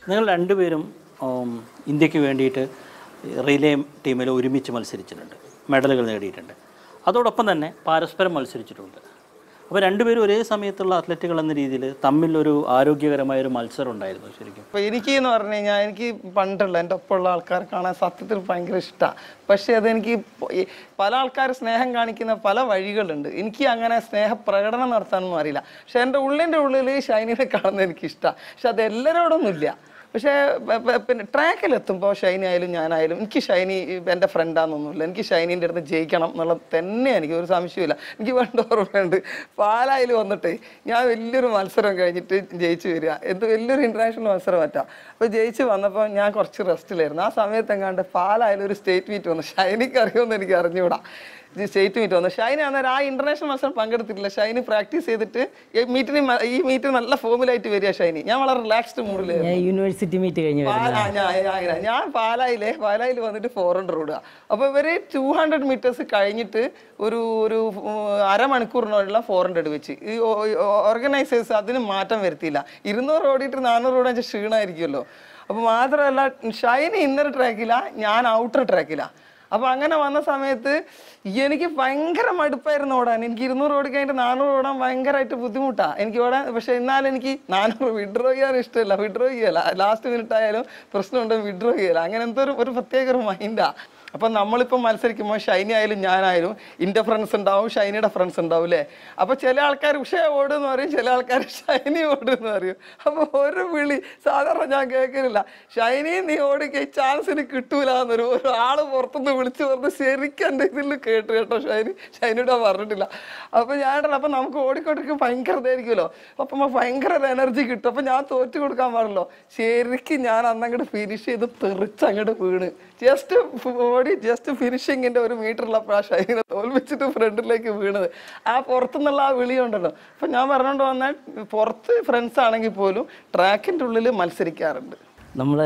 നിങ്ങൾ രണ്ടുപേരും ഉം, ഇന്ത്യക്ക് വേണ്ടിയിട്ട് റിലേ ടീമിൽ ഒരുമിച്ച് മത്സരിച്ചിട്ടുണ്ട് മെഡലുകൾ നേടിയിട്ടുണ്ട് അതോടൊപ്പം തന്നെ പരസ്പരം മത്സരിച്ചിട്ടുണ്ട് അപ്പോൾ രണ്ടുപേരും ഒരേ സമയത്തുള്ള അത്ലറ്റുകൾ എന്ന രീതിയിൽ തമ്മിലൊരു ആരോഗ്യകരമായ ഒരു മത്സരം ഉണ്ടായിരുന്നു ശരിക്കും അപ്പോൾ എനിക്ക് എന്ന് പറഞ്ഞു കഴിഞ്ഞാൽ എനിക്ക് പണ്ടുള്ള എൻ്റെ ഒപ്പമുള്ള ആൾക്കാരെ കാണാൻ സത്യത്തിൽ ഭയങ്കര ഇഷ്ടമാണ് പക്ഷേ അതെനിക്ക് ഇപ്പൊ ഈ പല ആൾക്കാർ സ്നേഹം കാണിക്കുന്ന പല വഴികളുണ്ട് എനിക്ക് അങ്ങനെ സ്നേഹ പ്രകടനം നടത്താനൊന്നും അറിയില്ല പക്ഷെ എൻ്റെ ഉള്ളിൻ്റെ ഉള്ളിൽ ഷൈനിനെ കാണുന്നത് എനിക്ക് ഇഷ്ടമാണ് പക്ഷെ അത് എല്ലാവരോടൊന്നുമില്ല പക്ഷേ പ- പ- പിന്നെ ട്രാക്കിലെത്തുമ്പോൾ ഷൈനി ആയാലും ഞാനായാലും എനിക്ക് ഷൈനി എൻ്റെ ഫ്രണ്ടാണെന്നൊന്നുമില്ല എനിക്ക് ഷൈനിൻ്റെ അടുത്ത് ജയിക്കണം എന്നുള്ളത് തന്നെ എനിക്ക് ഒരു സംശയമില്ല എനിക്ക് വേണ്ട ഓർമ്മയുണ്ട് പാലായിൽ വന്നിട്ട് ഞാൻ വലിയൊരു മത്സരം കഴിഞ്ഞിട്ട് ജയിച്ചു വരിക എന്ത് വലിയൊരു ഇൻ്റർനാഷണൽ മത്സരം പറ്റാം അപ്പോൾ ജയിച്ച് വന്നപ്പോൾ ഞാൻ കുറച്ച് റെസ്റ്റിലായിരുന്നു ആ സമയത്ത് എങ്ങാണ്ട് പാലായിൽ ഒരു സ്റ്റേറ്റ് മീറ്റ് വന്നു ഷൈനിക്ക് അറിയുമെന്ന് എനിക്ക് അറിഞ്ഞുകൂടാ സ്റ്റേറ്റ് മീറ്റ് വന്നു ഷൈനി അന്നേരം ആ ഇന്റർനാഷണൽ മത്സരം പങ്കെടുത്തിട്ടില്ല ഷൈനി പ്രാക്ടീസ് ചെയ്തിട്ട് ഈ മീറ്റിന് മ- ഈ മീറ്റ് നല്ല ഫോമിലായിട്ട് വരിക ഷൈനി ഞാൻ വളരെ റിലാക്സ്ഡ് മൂഡിലായിരുന്നു ഞാൻ യൂണിവേഴ്സിറ്റി മീറ്റ് കഴിഞ്ഞ് വരും പാലാ ഞാൻ ഞാൻ- ഞാൻ പാലായിലെ പാലായിൽ വന്നിട്ട് ഫോർ ഹൺഡ്രഡ് ഓടുക അപ്പോൾ ഇവർ ടു ഹൺഡ്രഡ് മീറ്റേഴ്സ് കഴിഞ്ഞിട്ട് ഒരു ഒരു ഉം, അരമണിക്കൂറിനുള്ള ഫോർ ഹൺഡ്രഡ് വെച്ച് ഈ ഓർഗനൈസേഴ്സ് അതിന് മാറ്റം വരുത്തിയില്ല ഇരുന്നൂറ് ഓടിയിട്ട് നാനൂറ് ഓടാൻ ക്ഷീണമായിരിക്കുമല്ലോ അപ്പോൾ മാത്രമല്ല ഷൈനി ഇന്നർ ട്രാക്കില്ല ഞാൻ ഔട്ടർ ട്രാക്കില്ല അപ്പോൾ അങ്ങനെ വന്ന സമയത്ത് എനിക്ക് ഭയങ്കര മടുപ്പായിരുന്നു ഓടാൻ എനിക്ക് ഇരുന്നൂറ് ഓടി കഴിഞ്ഞിട്ട് നാനൂറ് ഓടാൻ ഭയങ്കരമായിട്ട് ബുദ്ധിമുട്ടാണ് എനിക്ക് ഓടാൻ പക്ഷേ എന്നാലും എനിക്ക് നാനൂറ് വിഡ്രോ ചെയ്യാൻ ഇഷ്ടമില്ല വിഡ്രോ ചെയ്യല ലാസ്റ്റ് മിനിറ്റ് ആയാലും പ്രശ്നമുണ്ടെങ്കിൽ വിഡ്രോ ചെയ്യല അങ്ങനെ എന്തോ ഒരു ഒരു പ്രത്യേക ഒരു മൈൻഡാണ് അപ്പം നമ്മളിപ്പോൾ മത്സരിക്കുമ്പോൾ ഷൈനി ആയാലും ഞാനായാലും എൻ്റെ ഫ്രണ്ട്സ് ഉണ്ടാവും ഷൈനിയുടെ ഫ്രണ്ട്സ് ഉണ്ടാവും അല്ലേ അപ്പോൾ ചില ആൾക്കാർ ഉഷ ഓടുമെന്ന് പറയും ചില ആൾക്കാർ ഷൈനി ഓടുമെന്ന് പറയും അപ്പോൾ ഒരു വിളി സാധാരണ ഞാൻ കേൾക്കുന്നില്ല ഷൈനി നീ ഓടിക്ക ചാൻസിന് കിട്ടൂല എന്നൊരു ഒരു ആള് പുറത്തുനിന്ന് വിളിച്ചു പറഞ്ഞ് ശരിക്കും എൻ്റെ ഇതിൽ കേട്ടു കേട്ടോ ഷൈനി ഷൈനിയുടെ പറഞ്ഞിട്ടില്ല അപ്പോൾ ഞാൻ അപ്പം നമുക്ക് ഓടിക്കൊണ്ടിരിക്കും ഭയങ്കര ഇതായിരിക്കുമല്ലോ അപ്പം ഭയങ്കര ഒരു എനർജി കിട്ടും അപ്പം ഞാൻ തോറ്റു കൊടുക്കാൻ പാടില്ലോ ശരിക്കും ഞാൻ അന്നങ്ങോട്ട് ഫിനിഷ് ചെയ്ത് തെറിച്ച് അങ്ങോട്ട് വീണ് ജസ്റ്റ് ഓടി ജസ്റ്റ് ഫിനിഷിങ്ങിൻ്റെ ഒരു മീറ്ററിലപ്പോൾ ആ ഷൈനെ തോൽപ്പിച്ചിട്ട് ഫ്രണ്ടിലേക്ക് വീണത് ആ പുറത്തുനിന്നുള്ള ആ വിളിയുണ്ടല്ലോ അപ്പം ഞാൻ പറഞ്ഞുകൊണ്ട് വന്നാൽ പുറത്ത് ഫ്രണ്ട്സ് ആണെങ്കിൽ പോലും ട്രാക്കിൻ്റെ ഉള്ളിൽ മത്സരിക്കാറുണ്ട് നമ്മൾ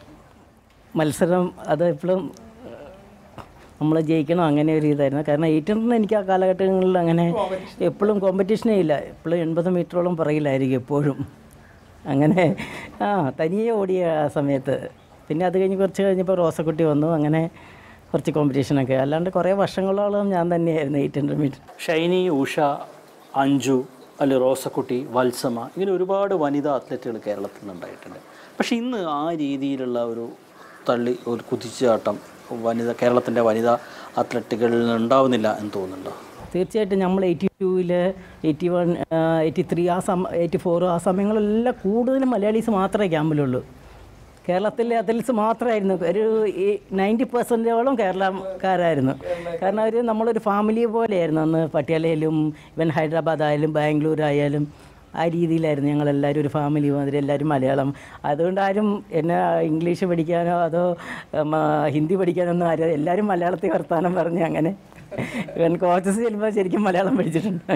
മത്സരം അത് എപ്പോഴും നമ്മൾ ജയിക്കണം അങ്ങനെ ഒരു ഇതായിരുന്നു കാരണം ഏറ്റവും എനിക്ക് ആ കാലഘട്ടങ്ങളിൽ അങ്ങനെ എപ്പോഴും കോമ്പറ്റീഷനേ ഇല്ല എപ്പോഴും എൺപത് മീറ്ററോളം പുറകിലായിരിക്കും എപ്പോഴും അങ്ങനെ ആ തനിയെ ഓടിയ ആ സമയത്ത് പിന്നെ അത് കഴിഞ്ഞ് കുറച്ച് കഴിഞ്ഞപ്പോൾ റോസക്കുട്ടി വന്നു അങ്ങനെ കുറച്ച് കോമ്പറ്റീഷനൊക്കെ അല്ലാണ്ട് കുറേ വർഷങ്ങളോളം ഞാൻ തന്നെയായിരുന്നു eight hundred meter Shiny Usha Anju അല്ലെ റോസക്കുട്ടി വത്സമ ഇങ്ങനെ ഒരുപാട് വനിതാ അത്ലറ്റുകൾ കേരളത്തിൽ നിന്നുണ്ടായിട്ടുണ്ട് പക്ഷേ ഇന്ന് ആ രീതിയിലുള്ള ഒരു തള്ളി ഒരു കുതിച്ചുചാട്ടം വനിത കേരളത്തിൻ്റെ വനിതാ അത്ലറ്റുകളിൽ നിന്ന് ഉണ്ടാവുന്നില്ല എന്ന് തോന്നുന്നുണ്ടോ തീർച്ചയായിട്ടും നമ്മൾ എയ്റ്റി ടൂവിൽ എയ്റ്റി വൺ എയ്റ്റി ത്രീ ആ സമ എയ്റ്റി ഫോർ ആ സമയങ്ങളിലെല്ലാം കൂടുതലും മലയാളീസ് മാത്രമേ ക്യാമ്പിലുള്ളൂ കേരളത്തിലെ അത്ലറ്റ്സ് മാത്രമായിരുന്നു ഒരു നയൻറ്റി പെർസെൻറ്റോളം കേരളക്കാരായിരുന്നു കാരണം അവർ നമ്മളൊരു ഫാമിലി പോലെയായിരുന്നു അന്ന് പട്യാലയിലും ഇവൻ ഹൈദരാബാദ് ആയാലും ബാംഗ്ലൂർ ആയാലും ആ രീതിയിലായിരുന്നു ഞങ്ങളെല്ലാവരും ഒരു ഫാമിലി മാതിരി എല്ലാവരും മലയാളം അതുകൊണ്ട് ആരും എന്നെ ഇംഗ്ലീഷ് പഠിക്കാനോ അതോ ഉം, ആ, ഹിന്ദി പഠിക്കാനൊന്നും ആരും എല്ലാവരും മലയാളത്തിൽ വർത്താനം പറഞ്ഞ് അങ്ങനെ ഇവൻ കോച്ചസ് ചെല്ലുമ്പോൾ ശരിക്കും മലയാളം പഠിച്ചിട്ടുണ്ട്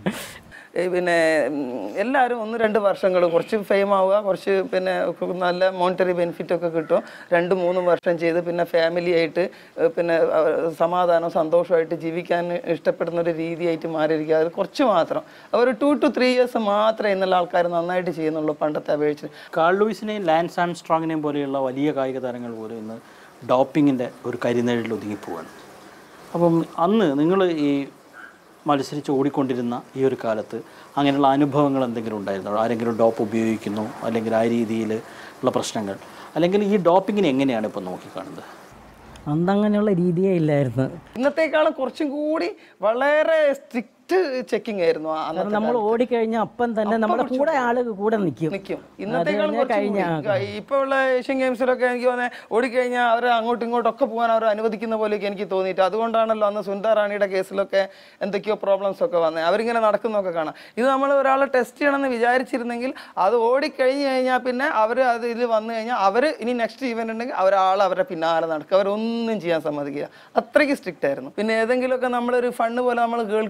ഈ പിന്നെ ഉം, എല്ലാവരും ഒന്ന് രണ്ട് വർഷങ്ങൾ കുറച്ച് ഫെയിം ആവുക കുറച്ച് പിന്നെ ഒക്കെ നല്ല മോണിറ്ററി ബെനിഫിറ്റ് ഒക്കെ കിട്ടും രണ്ട് മൂന്ന് വർഷം ചെയ്ത് പിന്നെ ഫാമിലി ആയിട്ട് ഏഹ്, പിന്നെ അവ- സമാധാനം സന്തോഷമായിട്ട് ജീവിക്കാൻ ഇഷ്ടപ്പെടുന്ന ഒരു രീതിയായിട്ട് മാറിയിരിക്കുക അത് കുറച്ച് മാത്രം അവർ ടു ടു ത്രീ ഇയേഴ്സ് മാത്രമേ ഇന്നുള്ള ആൾക്കാർ നന്നായിട്ട് ചെയ്യുന്നുള്ളൂ പണ്ടത്തെ അപേക്ഷിച്ച് കാൾ ലൂയിസിനെയും ലാൻസ് ആംസ്ട്രോങ്ങിനെയും പോലെയുള്ള വലിയ കായിക താരങ്ങൾ പോലും ഇന്ന് ഡോപ്പിങ്ങിൻ്റെ ഒരു കരിനിഴലിൽ ഒതുങ്ങിപ്പോവാണ് അപ്പം അന്ന് നിങ്ങൾ ഈ മത്സരിച്ച് ഓടിക്കൊണ്ടിരുന്ന ഈ ഒരു കാലത്ത് അങ്ങനെയുള്ള അനുഭവങ്ങൾ എന്തെങ്കിലും ഉണ്ടായിരുന്നോ ആരെങ്കിലും ഡോപ്പ് ഉപയോഗിക്കുന്നു അല്ലെങ്കിൽ ആ രീതിയിൽ ഉള്ള പ്രശ്നങ്ങൾ അല്ലെങ്കിൽ ഈ ഡോപ്പിങ്ങിനെ എങ്ങനെയാണ് ഇപ്പോൾ നോക്കിക്കാണുന്നത് അന്നങ്ങനെയുള്ള രീതിയേ ഇല്ലായിരുന്നു ഇന്നത്തേക്കാളും കുറച്ചും കൂടി വളരെ സ്ട്രിക്റ്റ് ചെക്കിംഗ് ആയിരുന്നു ആ അന്നത്തെ കാരണം നമ്മൾ ഓടിക്കഴിഞ്ഞാൽ അപ്പം തന്നെ നമ്മുടെ കൂടെ ആള് കൂടെ നിൽക്കും നിൽക്കും അത് ഇന്നത്തേക്കാളും കഴിഞ്ഞാൽ കഴിഞ്ഞ കുറച്ച് ഇപ്പോൾ ഉള്ള ഏഷ്യൻ ഗെയിംസിലൊക്കെ എനിക്ക് തോന്നുന്നത് ഓടിക്കഴിഞ്ഞാൽ അവർ അങ്ങോട്ടും ഇങ്ങോട്ടും ഒക്കെ പോകാൻ അവർ അനുവദിക്കുന്ന പോലെയൊക്കെ എനിക്ക് തോന്നിയിട്ട് അതുകൊണ്ടാണല്ലോ അന്ന് സുന്ദർ റാണിയുടെ കേസിലൊക്കെ എന്തൊക്കെയോ പ്രോബ്ലംസ് ഒക്കെ വന്നത് അവരിങ്ങനെ നടക്കുന്നതൊക്കെ കാണാം ഇത് നമ്മൾ ഒരാളെ ടെസ്റ്റ് ചെയ്യണമെന്ന് വിചാരിച്ചിരുന്നെങ്കിൽ അത് ഓടിക്കഴിഞ്ഞ് കഴിഞ്ഞാൽ പിന്നെ അവർ അത് ഇതിൽ വന്നു കഴിഞ്ഞാൽ അവർ ഇനി നെക്സ്റ്റ് ഈവൻ്റ് ഉണ്ടെങ്കിൽ അവരാൾ അവരുടെ പിന്നാലെ നടക്കുക അവരൊന്നും ചെയ്യാൻ സമ്മതിക്കില്ല അത്രയ്ക്ക് സ്ട്രിക്റ്റ് ആയിരുന്നു പിന്നെ ഏതെങ്കിലുമൊക്കെ നമ്മളൊരു ഫണ്ട് പോലെ നമ്മൾ കേൾക്കുക എന്ന് പറഞ്ഞാൽ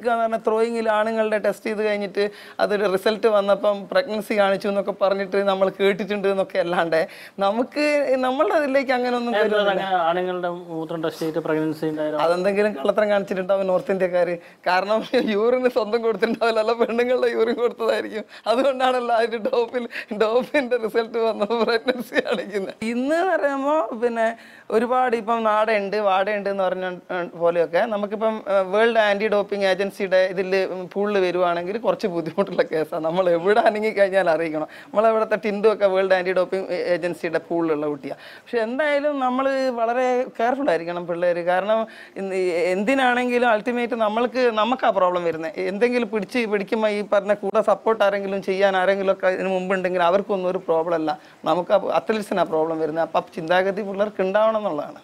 ത്രോയിങ്ങിൽ ആണുങ്ങളുടെ ടെസ്റ്റ് ചെയ്ത് കഴിഞ്ഞിട്ട് അതൊരു റിസൾട്ട് വന്നപ്പം പ്രഗ്നൻസി കാണിച്ചു എന്നൊക്കെ പറഞ്ഞിട്ട് നമ്മൾ കേട്ടിട്ടുണ്ട് എന്നൊക്കെ അല്ലാണ്ട് നമുക്ക് നമ്മളുടെ ഇതിലേക്ക് അങ്ങനെ ഒന്നും എന്താ അങ്ങനെ ആണുങ്ങളുടെ മൂത്രം ടെസ്റ്റ് ചെയ്തിട്ട് പ്രഗ്നൻസി ഉണ്ടായാലും അതെന്തെങ്കിലും കള്ളത്തരം കാണിച്ചിട്ടുണ്ടാവും നോർത്ത് ഇന്ത്യക്കാർ കാരണം യൂറിന് സ്വന്തം കൊടുത്തിട്ടുണ്ടാവില്ല അല്ല പെണ്ണുങ്ങളുടെ യൂറിൻ കൊടുത്തതായിരിക്കും അതുകൊണ്ടാണല്ലോ അതിന്റെ ഡോപ്പിൽ ഡോപ്പിന്റെ റിസൾട്ട് വന്നത് പ്രഗ്നൻസി കാണിക്കുന്നത് ഇന്ന് എന്ന് പറയുമ്പോൾ പിന്നെ ഒരുപാട് ഇപ്പം നാടുണ്ട് വാടയുണ്ട് എന്ന് പറഞ്ഞ ഏഹ്, പോലെയൊക്കെ നമുക്കിപ്പം വേൾഡ് ആന്റി ഡോപ്പിംഗ് ഏജൻസിയുടെ ഇതിൽ പൂളിൽ വരുവാണെങ്കിൽ കുറച്ച് ബുദ്ധിമുട്ടുള്ള കേസാണ് നമ്മൾ എവിടെ അനങ്ങി കഴിഞ്ഞാൽ അറിയിക്കണം നമ്മളെവിടുത്തെ ടിൻഡു ഒക്കെ വേൾഡ് ആന്റി ഡോപ്പിംഗ് ഏജൻസിയുടെ പൂളിലുള്ള കുട്ടിയാണ് പക്ഷെ എന്തായാലും നമ്മൾ വളരെ കെയർഫുൾ ആയിരിക്കണം പിള്ളേർ കാരണം ഇന്ന് ഈ എന്തിനാണെങ്കിലും അൾട്ടിമേറ്റ് നമ്മൾക്ക് നമുക്കാ പ്രോബ്ലം വരുന്നത് എന്തെങ്കിലും പിടിച്ച് പിടിക്കുമ്പോൾ ഈ പറഞ്ഞ കൂടെ സപ്പോർട്ട് ആരെങ്കിലും ചെയ്യാൻ ആരെങ്കിലും ഒക്കെ ഇതിന് മുമ്പുണ്ടെങ്കിൽ അവർക്കൊന്നും ഒരു പ്രോബ്ലം അല്ല നമുക്ക് അത്ലറ്റ്സിനാണ് പ്രോബ്ലം വരുന്നത് അപ്പം ചിന്താഗതി പിള്ളേർക്ക് ഉണ്ടാവണം എന്നുള്ളതാണ്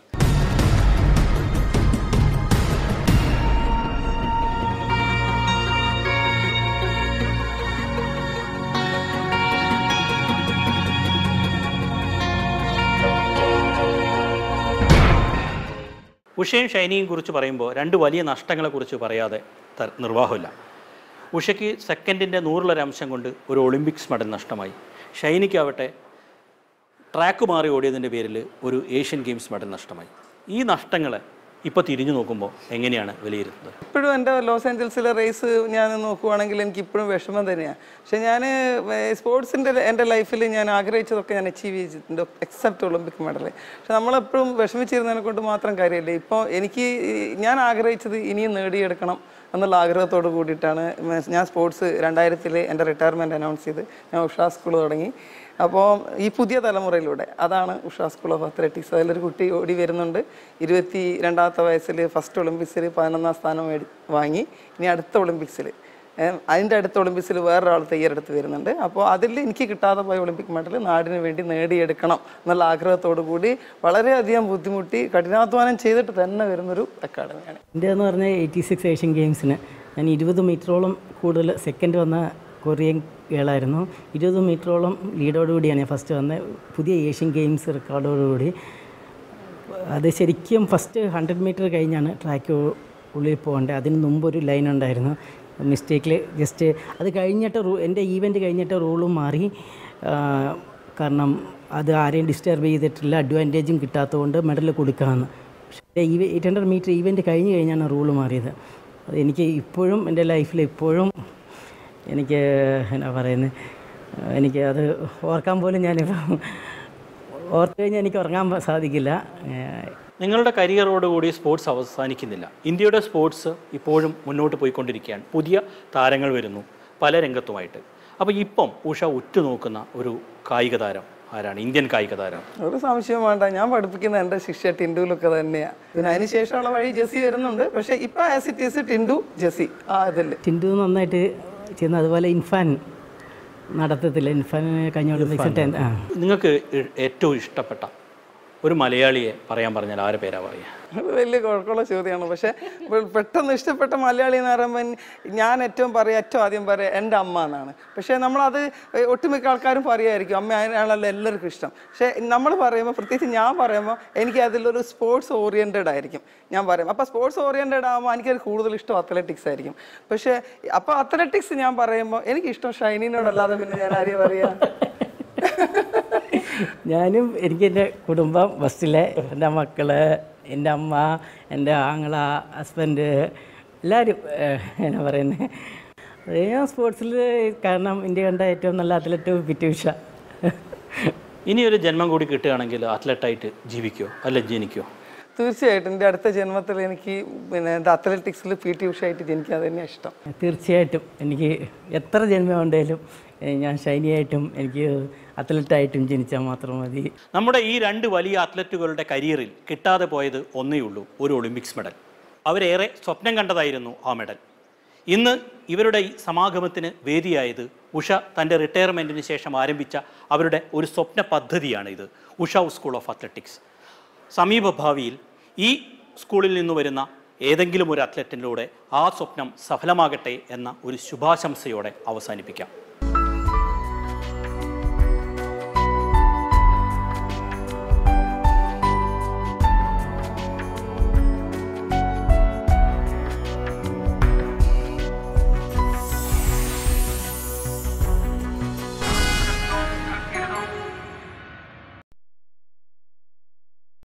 ഉഷയും ഷൈനിയും കുറിച്ച് പറയുമ്പോൾ രണ്ട് വലിയ നഷ്ടങ്ങളെക്കുറിച്ച് പറയാതെ ത- നിർവാഹമില്ല ഉഷയ്ക്ക് സെക്കൻഡിൻ്റെ നൂറിലൊരംശം കൊണ്ട് ഒരു ഒളിമ്പിക്സ് മെഡൽ നഷ്ടമായി ഷൈനിക്കാവട്ടെ ട്രാക്ക് മാറി ഓടിയതിൻ്റെ പേരിൽ ഒരു ഏഷ്യൻ ഗെയിംസ് മെഡൽ നഷ്ടമായി ഈ നഷ്ടങ്ങളെ ഇപ്പോൾ തിരിഞ്ഞു നോക്കുമ്പോൾ എങ്ങനെയാണ് വിലയിരുത്തുന്നത് ഇപ്പോഴും എൻ്റെ ലോസ് ഏഞ്ചൽസിലെ റേസ് ഞാൻ നോക്കുവാണെങ്കിൽ എനിക്ക് ഇപ്പോഴും വിഷമം തന്നെയാണ് പക്ഷെ ഞാൻ സ്പോർട്സിൻ്റെ എൻ്റെ ലൈഫിൽ ഞാൻ ആഗ്രഹിച്ചതൊക്കെ ഞാൻ അച്ചീവ് ചെയ്തിട്ടുണ്ട് എക്സെപ്റ്റ് ഒളിമ്പിക് മെഡൽ പക്ഷെ നമ്മളെപ്പോഴും വിഷമിച്ചിരുന്നതിനെ കൊണ്ട് മാത്രം കാര്യമില്ല ഇപ്പോൾ എനിക്ക് ഈ- ഞാൻ ആഗ്രഹിച്ചത് ഇനിയും നേടിയെടുക്കണം എന്നുള്ള ആഗ്രഹത്തോട് കൂടിയിട്ടാണ് ഞാൻ സ്പോർട്സ് രണ്ടായിരത്തിൽ എൻ്റെ റിട്ടയർമെൻറ്റ് അനൗൺസ് ചെയ്ത് ഞാൻ ഉഷാ സ്കൂൾ തുടങ്ങി അപ്പോൾ ഈ പുതിയ തലമുറയിലൂടെ അതാണ് ഉഷാ സ്കൂൾ ഓഫ് അത്ലറ്റിക്സ് അതിലൊരു കുട്ടി ഓടി വരുന്നുണ്ട് ഇരുപത്തി രണ്ടാമത്തെ വയസ്സിൽ ഫസ്റ്റ് ഒളിമ്പിക്സിൽ പതിനൊന്നാം സ്ഥാനം മേടി വാങ്ങി ഇനി അടുത്ത ഒളിമ്പിക്സിൽ അതിൻ്റെ അടുത്ത ഒളിമ്പിക്സിൽ വേറൊരാൾ തയ്യാറെടുത്ത് വരുന്നുണ്ട് അപ്പോൾ അതിൽ എനിക്ക് കിട്ടാതെ പോയ ഒളിമ്പിക് മെഡൽ നാടിന് വേണ്ടി നേടിയെടുക്കണം എന്നുള്ള ആഗ്രഹത്തോടു കൂടി വളരെയധികം ബുദ്ധിമുട്ടി കഠിനാധ്വാനം ചെയ്തിട്ട് തന്നെ വരുന്നൊരു അക്കാഡമിയാണ് ഇന്ത്യ എന്ന് പറഞ്ഞാൽ എയ്റ്റി സിക്സ് ഏഷ്യൻ ഗെയിംസിന് ഞാൻ ഇരുപത് മീറ്ററോളം കൂടുതൽ സെക്കൻഡ് വന്ന കൊറിയൻ ഗേളായിരുന്നു ഇരുപത് മീറ്ററോളം ലീഡോടുകൂടിയാണ് ഞാൻ ഫസ്റ്റ് വന്നത് പുതിയ ഏഷ്യൻ ഗെയിംസ് റെക്കോർഡോടുകൂടി അത് ശരിക്കും ഫസ്റ്റ് ഹൺഡ്രഡ് മീറ്റർ കഴിഞ്ഞാണ് ട്രാക്ക് ഉള്ളിൽ പോകേണ്ടത് അതിന് മുമ്പ് ഒരു ലൈൻ ഉണ്ടായിരുന്നു മിസ്റ്റേക്കിൽ ജസ്റ്റ് അത് കഴിഞ്ഞിട്ട് റൂ എൻ്റെ ഈവൻറ്റ് കഴിഞ്ഞിട്ട് റൂളും മാറി ആ, കാരണം അത് ആരെയും ഡിസ്റ്റർബ് ചെയ്തിട്ടില്ല അഡ്വാൻറ്റേജും കിട്ടാത്തതുകൊണ്ട് മെഡൽ കൊടുക്കാമെന്ന് പക്ഷേ ഈ എയ്റ്റ് ഹൺഡ്രഡ് മീറ്റർ ഈവൻറ്റ് കഴിഞ്ഞ് കഴിഞ്ഞാണ് റൂള് മാറിയത് അത് എനിക്ക് ഇപ്പോഴും എൻ്റെ ലൈഫിൽ ഇപ്പോഴും എനിക്ക് എന്നാ പറയുന്നത് എനിക്ക് അത് ഓർക്കാൻ പോലും ഞാനിപ്പം ഓർത്ത് കഴിഞ്ഞാൽ എനിക്ക് ഉറങ്ങാൻ പ- സാധിക്കില്ല ഏഹ് നിങ്ങളുടെ കരിയറോടുകൂടി സ്പോർട്സ് അവസാനിക്കുന്നില്ല ഇന്ത്യയുടെ സ്പോർട്സ് ഇപ്പോഴും മുന്നോട്ട് പോയിക്കൊണ്ടിരിക്കുകയാണ് പുതിയ താരങ്ങൾ വരുന്നു പല രംഗത്തുമായിട്ട് അപ്പോൾ ഇപ്പം ഉഷ ഉറ്റുനോക്കുന്ന ഒരു കായിക താരം ആരാണ് ഇന്ത്യൻ കായിക താരം ഒരു സംശയവും വേണ്ട ഞാൻ പഠിപ്പിക്കുന്ന എൻ്റെ ശിഷ്യ ടിൻഡുലൊക്കെ തന്നെയാണ് പിന്നെ അതിന് ശേഷമുള്ള വഴി ജെസ്സി വരുന്നുണ്ട് പക്ഷേ ഇപ്പം as it is Tintu Jessy ആ ഇതിൽ ടിൻഡു നന്നായിട്ട് ചെയ്യുന്നു അതുപോലെ ഇൻഫാൻ നടത്തത്തില്ല ഇൻഫാൻ കഴിഞ്ഞ ഒളിമ്പിക്സ് ടെൻ ആ നിങ്ങൾക്ക് ഇ- ഏറ്റവും ഇഷ്ടപ്പെട്ട ഒരു മലയാളിയെ പറയാൻ പറഞ്ഞാൽ ആരെ പേരാ പറയുക അത് വലിയ കുഴപ്പമുള്ള ചോദ്യമാണ് പക്ഷേ പെ- പെട്ടെന്ന് ഇഷ്ടപ്പെട്ട മലയാളി എന്ന് പറയുമ്പോൾ ഞാൻ ഏറ്റവും പറയാം ഏറ്റവും ആദ്യം പറയാം എൻ്റെ അമ്മ എന്നാണ് പക്ഷേ നമ്മളത് ഒട്ടുമിക്ക ആൾക്കാരും പറയുമായിരിക്കും അമ്മ അതിനാണല്ലോ എല്ലാവർക്കും ഇഷ്ടം പക്ഷേ നമ്മൾ പറയുമ്പോൾ പ്രത്യേകിച്ച് ഞാൻ പറയുമ്പോൾ എനിക്ക് അതിലൊരു സ്പോർട്സ് ഓറിയൻറ്റഡ് ആയിരിക്കും ഞാൻ പറയും അപ്പോൾ സ്പോർട്സ് ഓറിയൻറ്റഡ് ആകുമ്പോൾ എനിക്കത് കൂടുതൽ ഇഷ്ടം അത്ലറ്റിക്സ് ആയിരിക്കും പക്ഷേ അപ്പോൾ അത്ലറ്റിക്സ് ഞാൻ പറയുമ്പോൾ എനിക്ക് ഇഷ്ടം ഷൈനിനോടല്ലാതെ പിന്നെ ഞാൻ ആരെയും പറയാം ഞാനും എനിക്ക് എൻ്റെ കുടുംബം ബസ്സിലെ എൻ്റെ മക്കള് എൻ്റെ അമ്മ എൻ്റെ ആങ്ങള ഹസ്ബൻഡ് എല്ലാവരും ഏഹ്, എന്നാ പറയുന്നത് അത് ഞാൻ സ്പോർട്സിൽ കാരണം ഇന്ത്യ കണ്ട ഏറ്റവും നല്ല അത്ലറ്റ് പി ടി ഉഷ ഇനി ഒരു ജന്മം കൂടി കിട്ടുകയാണെങ്കിൽ അത്ലറ്റായിട്ട് ജീവിക്കോ അല്ല ജനിക്കോ തീർച്ചയായിട്ടും എൻ്റെ അടുത്ത ജന്മത്തിൽ എനിക്ക് പിന്നെ അത്ലറ്റിക്സിൽ പി ടി ഉഷയായിട്ട് ജനിക്കാൻ തന്നെയാണ് ഇഷ്ടം തീർച്ചയായിട്ടും എനിക്ക് എത്ര ജന്മം ഉണ്ടെങ്കിലും ഏഹ്, ഞാൻ ഷൈനിയായിട്ടും എനിക്ക് അത്ലറ്റായിട്ടും ജനിച്ചാൽ മാത്രം മതി നമ്മുടെ ഈ രണ്ട് വലിയ അത്ലറ്റുകളുടെ കരിയറിൽ കിട്ടാതെ പോയത് ഒന്നേ ഉള്ളൂ ഒരു ഒളിമ്പിക്സ് മെഡൽ അവരേറെ സ്വപ്നം കണ്ടതായിരുന്നു ആ മെഡൽ ഇന്ന് ഇവരുടെ ഈ സമാഗമത്തിന് വേദിയായത് ഉഷ തൻ്റെ റിട്ടയർമെൻറ്റിന് ശേഷം ആരംഭിച്ച അവരുടെ ഒരു സ്വപ്ന പദ്ധതിയാണ് ഇത് ഉഷ സ്കൂൾ ഓഫ് അത്ലറ്റിക്സ് സമീപ ഭാവിയിൽ ഈ സ്കൂളിൽ നിന്ന് വരുന്ന ഏതെങ്കിലും ഒരു അത്ലറ്റിലൂടെ ആ സ്വപ്നം സഫലമാകട്ടെ എന്ന ഒരു ശുഭാശംസയോടെ അവസാനിപ്പിക്കാം